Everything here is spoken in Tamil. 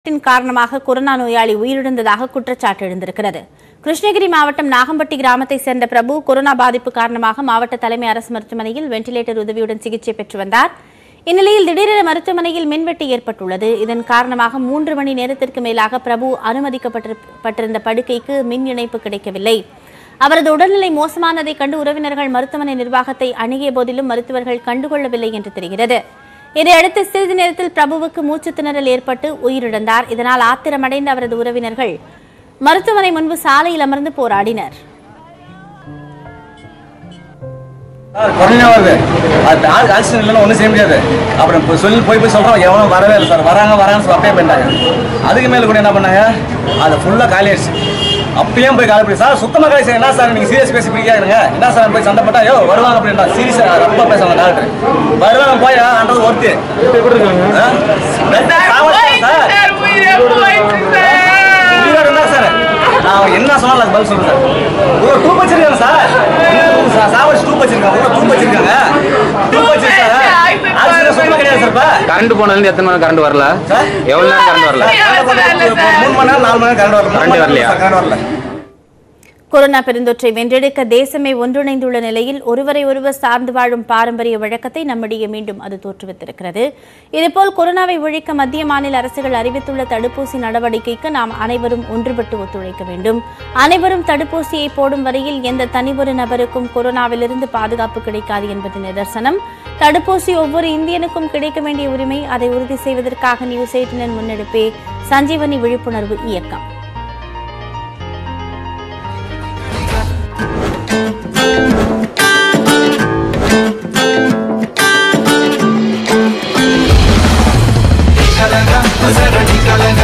விபத்தின் காரணமாக கொரோனா நோயாளி உயிரிழந்ததாக குற்றச்சாட்டு எழுந்திருக்கிறது கிருஷ்ணகிரி மாவட்டம் நாகம்பட்டி கிராமத்தை சேர்ந்த பிரபு கொரோனா பாதிப்பு காரணமாக மாவட்ட தலைமை அரசு மருத்துவமனையில் வெண்டிலேட்டர் உதவியுடன் சிகிச்சை பெற்று வந்தார் இந்நிலையில் திடீரென மருத்துவமனையில் மின்வெட்டு ஏற்பட்டுள்ளது இதன் காரணமாக மூன்று மணி நேரத்திற்கு மேலாக பிரபு அனுமதிக்கப்பட்டிருந்த படுக்கைக்கு மின் இணைப்பு கிடைக்கவில்லை அவரது உடல்நிலை மோசமானதை கண்டு உறவினர்கள் மருத்துவமனை நிர்வாகத்தை அணுகிய போதிலும் மருத்துவர்கள் கண்டுகொள்ளவில்லை என்று தெரிகிறது இதையடுத்து சிறிது நேரத்தில் பிரபுவுக்கு மூச்சுத் திணறல் ஏற்பட்டு உயிரிழந்தார் இதனால் ஆத்திரமடைந்த அவரது உறவினர்கள் மருத்துவமனை முன்பு சாலையில் அமர்ந்து போராடினர் சார் கொரோனா வருது அது ஆள் ஆக்சிஜன் இல்லைன்னா ஒன்றும் செய்ய முடியாது அப்புறம் இப்போ சொல்லி போய் போய் சொல்கிறோம் எவனும் வரவே இல்லை சார் வராங்க வராங்கன்னு சொல்லி அப்பயே பண்ணிட்டாங்க அதுக்கு மேலே கூட என்ன பண்ணாங்க அதை ஃபுல்லாக காலி ஆயிடுச்சு அப்பயும் போய் காலி பண்ணி சார் சுத்தமாக காலி செய்ய என்ன சார் நீங்கள் சீரியஸ் பேசி பிடிக்காதுங்க என்ன சார் போய் சண்டை போட்டா யோ வருவாங்க அப்படின்றா சீரியஸாக ரொம்ப பேசுவாங்க டாக்டர் வருவாங்க போய் ஆன்றது ஒருத்தி சார் உயிரோட இருந்தா சார் நான் என்ன சொன்னாலும் அதுக்கு பதில் சொல்றேன் சார் ஒரு டூப் வச்சிருக்காங்க சார் சா- சாவடிச்சு டூப் வச்சிருக்காங்க ஒரு டூப் வச்சிருக்காங்க டூப் வச்சிருக்காங்க ஆக்சிஜன் சுத்தமா கிடையாது சார் இப்ப கரண்ட் போனதுல எத்தனை மணி கரண்ட் வரல சார் எவ்வளவு நேரம் கரண்ட் வரல மூணு மணி நேரம் நாலு மணி நேரம் கரண்ட் வரல கரண்ட் வரலையா? கரண்ட் வரல கொரோனா பெருந்தொற்றை வென்றெடுக்க தேசமே ஒன்றிணைந்துள்ள நிலையில் ஒருவரை ஒருவர் சார்ந்து வாழும் பாரம்பரிய வழக்கத்தை நம்மிடையே மீண்டும் அது தோற்றுவித்திருக்கிறது இதுபோல் கொரோனாவை ஒழிக்க மத்திய மாநில அரசுகள் அறிவித்துள்ள தடுப்பூசி நடவடிக்கைக்கு நாம் அனைவரும் ஒன்றுபட்டு ஒத்துழைக்க வேண்டும் அனைவரும் தடுப்பூசியை போடும் வரையில் எந்த தனியொரு நபருக்கும் கொரோனாவிலிருந்து பாதுகாப்பு கிடைக்காது என்பது நிதர்சனம் தடுப்பூசி ஒவ்வொரு இந்தியனுக்கும் கிடைக்க வேண்டிய உரிமை அதை உறுதி செய்வதற்காக நியூஸ் எயிட்டினின் முன்னெடுப்பே சஞ்சீவனி விழிப்புணர்வு இயக்கம் Sarada, Sarada,